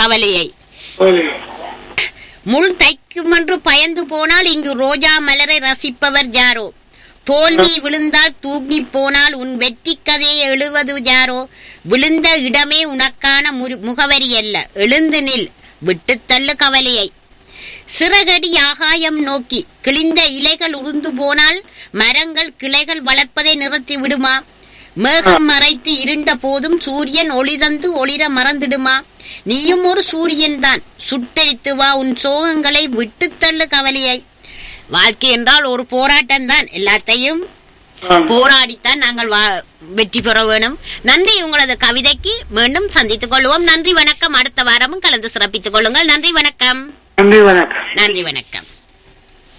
கவலையை போலி. முள் தைக்கும் என்று பயந்து போனால் இங்கு ரோஜா மலரை ரசிப்பவர் யாரோ தோல்வி விழுந்தால் தூங்கி போனால் உன் வெற்றி கதையை எழுவது யாரோ விழுந்த இடமே உனக்கான முரு- முகவரி அல்ல எழுந்து நில் விட்டுத் தள்ளு கவலையை சிறகடி ஆகாயம் நோக்கி கிழிந்த இலைகள் உருந்து போனால் மரங்கள் கிளைகள் வளர்ப்பதை நிறுத்தி விடுமா மேகம் மறைத்து இருண்ட போதும் சூரியன் ஒளி தந்து ஒளிர மறந்திடுமா நீயும் ஒரு சூரியன் தான் சுட்டெரித்து வா உன் சோகங்களை விட்டுத் தள்ளு கவலையை வாழ்க்கை என்றால் ஒரு போராட்டம் தான் எல்லாத்தையும் ஆம். போராடித்தான் நாங்கள் வா- வெற்றி பெற வேணும் நன்றி உங்களது கவிதைக்கு மீண்டும் சந்தித்துக் கொள்வோம் நன்றி வணக்கம் அடுத்த வாரமும் கலந்து சிறப்பித்துக் கொள்ளுங்கள் நன்றி வணக்கம் நன்றி வணக்கம் நன்றி வணக்கம்